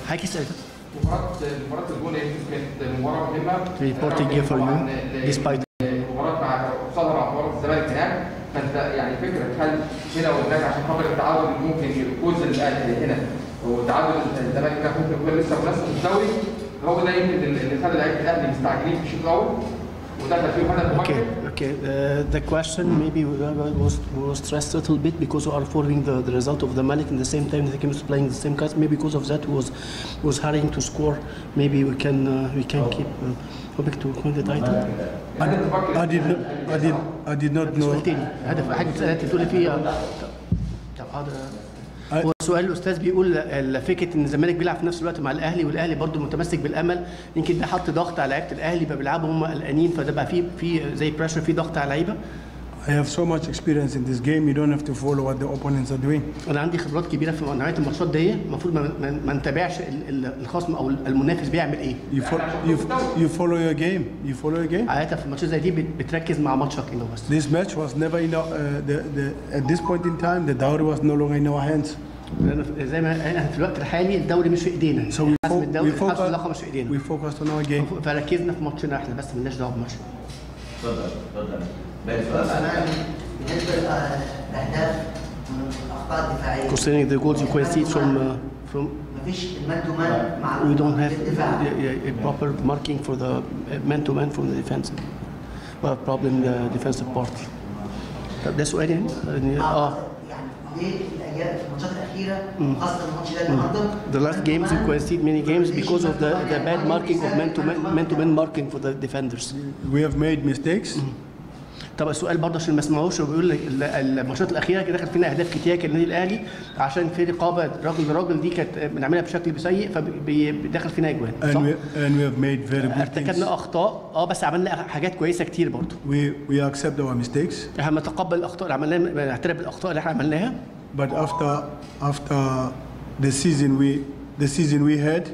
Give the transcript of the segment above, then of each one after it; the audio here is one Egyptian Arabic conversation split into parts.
حضرتك اسال مباراة مباراة الجون كانت مباراة مهمة Reporting here for you, despite- مباراة مع قصادها مع مباراة الزمالك هناك فانت يعني فكرة هل هنا وهناك عشان خاطر التعادل ممكن يفوز الاهلي هنا وتعادل الزمالك هناك ممكن يكون لسه منافسة في الدوري هو ده يمكن اللي خلى لعيبة الاهلي مستعجلين في الشوط الاول ودخل فيهم هدف Okay, مبكر okay. Uh, the question maybe was was stressed a little bit because we are following the, the result of the Malik in the same time the team is playing the same cards. Maybe because of that was was hurrying to score. Maybe we can uh, we can keep uh, hoping to win the title. هدف مبكر I did not, I did, I did not know. سؤال تاني هدف حاجه بتسالها انت بتقولي فيه طب حاضر أي- هو سؤال الاستاذ بيقول ال- فكره ان الزمالك بيلعب في نفس الوقت مع الاهلي والاهلي برضه متمسك بالامل يمكن ده حط ضغط على لعيبه الاهلي بقى بيلعبوا هم قلقانين فده بقى في في زي بريشر في ضغط على اللعيبه I have so much experience in this game. You don't have to follow what the opponents are doing. انا عندي خبرات كبيره في نوعيه الماتشات دي المفروض ما, ما, ما نتابعش ال- ال- الخصم او المنافس بيعمل ايه You, fo- you, you follow your game. You follow your game. عاده في الماتشات زي دي بت- بتركز مع ماتشك انه بس This match was never in our, uh, the, the, at this point in time, the dowry was no longer in our hands. لأن زي ما احنا في الوقت الحالي الدوري مش في ايدينا So we, حسم fo- الدوري we, حسم focus, اللقب مش في ايدينا we focused on our game. فركزنا في ماتشنا احنا بس مالناش دعوه بماتش اتفضل اتفضل باقي سؤال كمان بالنسبه للاهداف من الاخطاء الدفاعيه concerning the goals you can see from uh, from مفيش المان تو مان مع we don't have الدفاع a, a proper marking for the man to man from the defense. We have problem in the defensive part. طب ده سؤال يعني؟ يعني اه يعني ليه الايام في الماتشات الاخيره خاصه الماتش ده النهارده The last games you concede many games because of the, the bad marking of man to man, man to man marking for the defenders. We have made mistakes. طب السؤال برضه عشان ما اسمعوش وبيقول لك ال- الماتشات الاخيره كده دخل فينا اهداف كتير كان النادي الاهلي عشان في رقابه راجل لراجل دي كانت بنعملها بشكل سيء فبيدخل فينا اجوان And صح؟ we, and we have made very good things. ارتكبنا اخطاء اه بس عملنا حاجات كويسه كتير برضه We, we accept our mistakes. احنا نتقبل الاخطاء اللي عملناها نعترف بالاخطاء اللي احنا عملناها But after, after the season we, the season we had,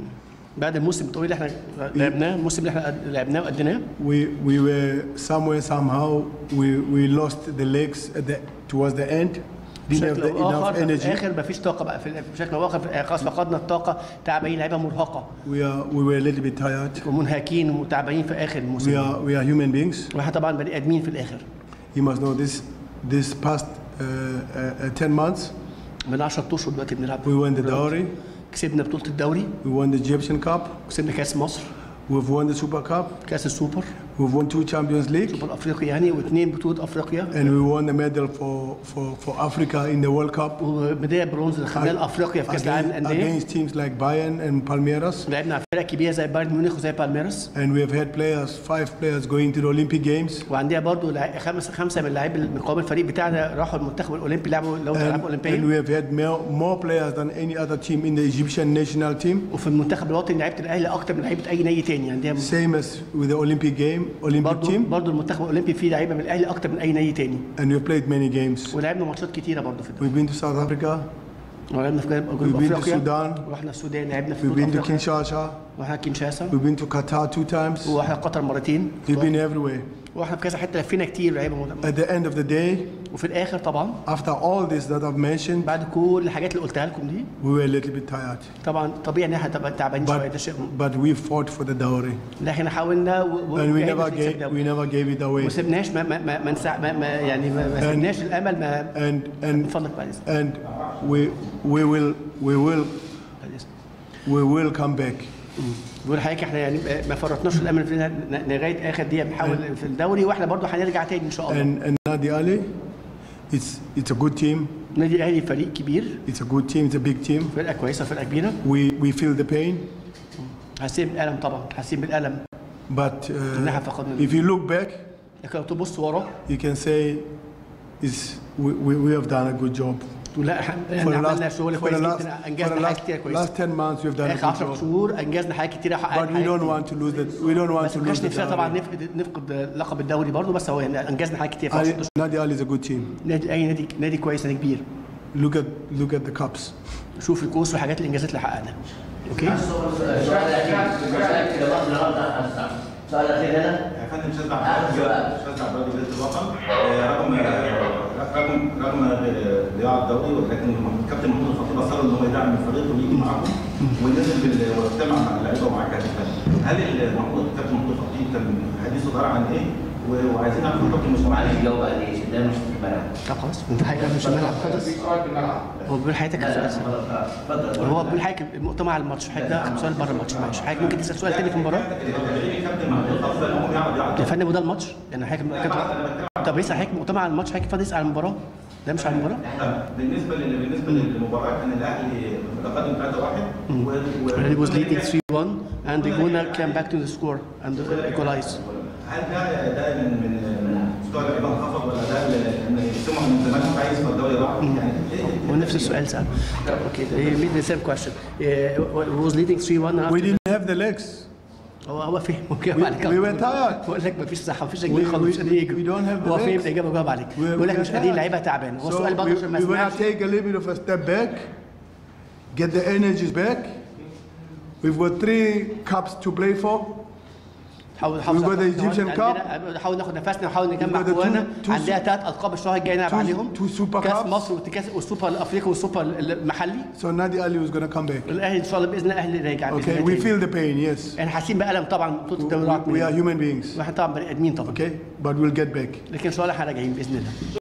بعد الموسم الطويل اللي احنا لعبناه الموسم اللي احنا لعبناه وقدناه we, we were somewhere, somehow, we, we lost the legs at the, towards the end. Didn't have بشكل the او اخر enough في energy. الاخر مفيش طاقه بقى في بشكل او اخر خلاص فقدنا الطاقه تعبانين لعيبه مرهقه We are, we were a little bit tired. ومنهكين وتعبانين في اخر We الموسم are, we are human beings. واحنا طبعا بني ادمين في الاخر You must know this, this past uh, uh, uh, 10 months, من 10 اشهر دلوقتي بنلعب we won the dowry, كسبنا بطوله الدوري we won the Egyptian Cup, كسبنا كاس مصر we've won the Super Cup, كاس السوبر we've won two Champions League, سوبر افريقيا يعني واثنين بطوله افريقيا and we won the medal for, for, for Africa in the World Cup وميداليه برونز اللي خدناها لافريقيا في كاس العالم against, للانديه against teams like Bayern and Palmeiras. لعبنا على فرق كبيره زي بايرن ميونخ وزي بالميراس And we have had players, five players going to the Olympic Games. وعندنا برضو لع- خمسه خمسه من اللاعبين من قوام الفريق بتاعنا راحوا المنتخب الاولمبي لعبوا لو And, لعبوا and اولمبيا we have had more, more players than any other team in the Egyptian national team. وفي المنتخب الوطني لعيبه الاهلي اكتر من لعيبه اي نادي تاني عندنا Same as with the Olympic game, Olympic برضو team. برضو المنتخب الاولمبي فيه لعيبه من الاهلي اكتر من اي نادي تاني And we've played many games. ولعبنا ماتشات كتيره برضو في الدوري We've been to South Africa, ولعبنا في جنوب we've been to افريقيا Sudan, رحنا السودان لعبنا في we've جنوب been to افريقيا Kinshasa, ورحنا كينشاسا we've been to Qatar two times. ورحنا قطر مرتين We've been everywhere. واحنا في كذا حته لفينا كتير لعيبه مهمة. At the end of the day, وفي الاخر طبعا after all this that I've mentioned, بعد كل الحاجات اللي قلتها لكم دي we were a little bit tired. طبعا طبيعي ان احنا تبقى تعبانين شويه ده شيء But, but we fought for the dowry. لكن احنا حاولنا و- و- And we وجاهدنا never في gave, الكسب we ده. never gave it ما away. سبناش ما ما ما, ما, نسع- ما, ما يعني ما, ما And- سبناش الامل ما And, من and, فضلك بعد إذنك. and we, we will, we will, بعد إذنك. we will come back. بقول لحضرتك احنا يعني ما فرطناش الامل في ن- لغايه اخر دقيقه بنحاول في الدوري واحنا برضو هنرجع تاني ان شاء الله And, and Nadi Ali, it's, it's a good team. النادي الاهلي فريق كبير It's a good team. It's a big team. فرقه كويسه فرقه كبيره We, we feel the pain. حاسين بالالم طبعا حاسين بالالم But uh, إنها فقدنا if you look back, لكن لو تبص ورا you can say it's, we, we, we have done a good job. تقول لا احنا For احنا the عملنا last, شغل for كويس the last, جدا for the انجزنا حاجات last, كتير كويسه last 10 months we've done a اخر 10 good job. شهور انجزنا حاجات كتير حققنا But we حاجات don't كتير. want to lose that. We don't want بس to ما lose كانش the نفسنا طبعا dowry. نفقد نفقد لقب الدوري برضه بس هو يعني انجزنا حاجات كتير في Ali, 10 شهور. Nadi Ali is a good team. نادي اي نادي نادي كويس نادي كبير Look at look at the cups. شوف الكوس والحاجات الانجازات اللي حققناها اوكي السؤال الاخير السؤال كده بقى النهارده السؤال الاخير هنا يا فندم استاذ آخر عبد سؤال. استاذ عبد الوهاب جلالة الوطن آه، رقم آه، رغم رغم ضياع الدوري ولكن كابتن محمود الخطيب اصر ان هو يدعم الفريق ويجي معاكم ونزل بال- واجتمع مع اللعيبه ومع الجهاز الفني. هل ال- محمود كابتن محمود الخطيب كان حديثه دار عن ايه؟ و- وعايزين نعرف خطط المستقبل معلش جاوب على ايه ده مش في الملعب طب خلاص انت حضرتك مش الملعب خالص في سؤال في الملعب هو بيقول حضرتك لا لا سؤال خلاص آه، اتفضل هو بيقول حضرتك المؤتمر على الماتش حضرتك ده سؤال بره الماتش معلش حضرتك ممكن تسال سؤال تاني في المباراه تدريب كابتن محمود الخطيب ان هو يقعد يقعد يا فندم وده الماتش يعني حضرتك كابتن- طب يسال حضرتك مؤتمر على الماتش حضرتك فاضي يسال على المباراه ده مش على المباراه طب بالنسبه لل- بالنسبه للمباراه كان الاهلي متقدم 3-1 و- و- He was leading 3-1 and the winner came back to the score and equalized. هل ده ده من من من مستوى اللعيبه انخفض ولا ده ان سمعوا من زمان مش عايز فالدوري راح يعني ايه هو نفس السؤال سأل. Okay, he made the same question. Uh, he was leading 3-1 and We after didn't have the legs. هو هو فهم وجاوب عليك. we were tired. بقول لك مفيش صحة مفيش We- رجلين خالص مش we- قادرين يجروا. we don't have the هو فهم legs. الإجابة وجاوب عليك. We- بيقول لك we مش are قادرين tired. لعيبة تعبان. هو So السؤال برضه we, عشان ما we want سمعش. to take a little bit of a step back, get the energies back. We've got three cups to play for. حاول نحافظ We got the على- Egyptian عندنا- نحاول ناخد نفسنا ونحاول نجمع We got the two- قوانا two- عندنا ثلاث ألقاب الشهر الجاي نلعب two- عليهم. two super كأس cups. مصر والكأس والسوبر الأفريقي والسوبر المحلي. So Nadi Ali was going to come back. الأهلي إن شاء الله بإذن الله الأهلي راجع بإذن Okay, الله we تاني. feel the pain, yes. احنا حاسين بألم طبعا بطولة الدوري We, we are human beings, واحنا طبعا بني ادمين طبعا okay? But we'll get back. لكن ان شاء الله احنا راجعين باذن الله